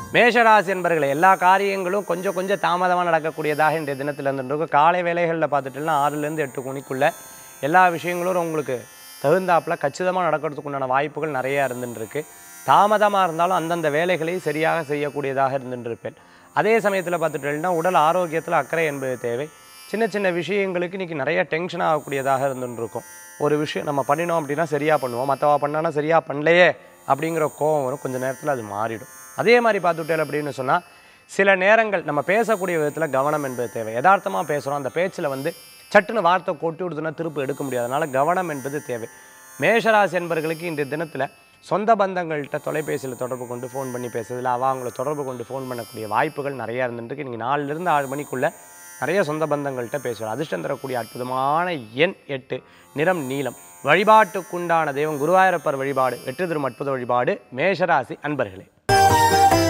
மேஷராசி என்பர்களே எல்லா காரியங்களும் கொஞ்சம் கொஞ்சம் தாமதமாக நடக்கக்கூடியதாக இன்றைய தினத்தில் இருந்துருக்கும் காலை வேலைகளில் பார்த்துட்டுனா ஆறுலேருந்து எட்டு மணிக்குள்ளே எல்லா விஷயங்களும் உங்களுக்கு தகுந்தாப்புல கச்சிதமாக நடக்கிறதுக்கு உண்டான வாய்ப்புகள் நிறையா இருந்துருக்கு தாமதமாக இருந்தாலும் அந்தந்த வேலைகளை சரியாக செய்யக்கூடியதாக இருந்துருப்பேன் அதே சமயத்தில் பார்த்துட்டேன்னா உடல் ஆரோக்கியத்தில் அக்கறை என்பது தேவை சின்ன சின்ன விஷயங்களுக்கு இன்றைக்கி நிறைய டென்ஷன் ஆகக்கூடியதாக இருந்துருக்கும் ஒரு விஷயம் நம்ம பண்ணினோம் அப்படின்னா சரியாக பண்ணுவோம் மற்றவா பண்ணானா சரியாக பண்ணலையே அப்படிங்கிற கோவம் வரும் கொஞ்சம் நேரத்தில் அது மாறிடும் அதே மாதிரி பார்த்துட்டேன் அப்படின்னு சொன்னால் சில நேரங்கள் நம்ம பேசக்கூடிய விதத்தில் கவனம் என்பது தேவை யதார்த்தமாக பேசுகிறோம் அந்த பேச்சில் வந்து சட்டுன்னு வார்த்தை கொட்டி விடுதுன்னா திருப்பு எடுக்க முடியாது அதனால கவனம் என்பது தேவை மேஷராசி என்பர்களுக்கு இன்றைய தினத்தில் சொந்த பந்தங்கள்கிட்ட தொலைபேசியில் தொடர்பு கொண்டு ஃபோன் பண்ணி பேசுறதுல அவ அவங்கள தொடர்பு கொண்டு ஃபோன் பண்ணக்கூடிய வாய்ப்புகள் நிறையா இருந்துருக்கு நீங்கள் நாலுலேருந்து ஆறு மணிக்குள்ளே நிறைய சொந்த பந்தங்கள்கிட்ட பேசுவார் அதிர்ஷ்டம் தரக்கூடிய அற்புதமான எண் எட்டு நிறம் நீலம் வழிபாட்டுக்குண்டான தெய்வம் குருவாயூரப்பர் வழிபாடு வெற்றி தரும் அற்புத வழிபாடு மேஷராசி அன்பர்களே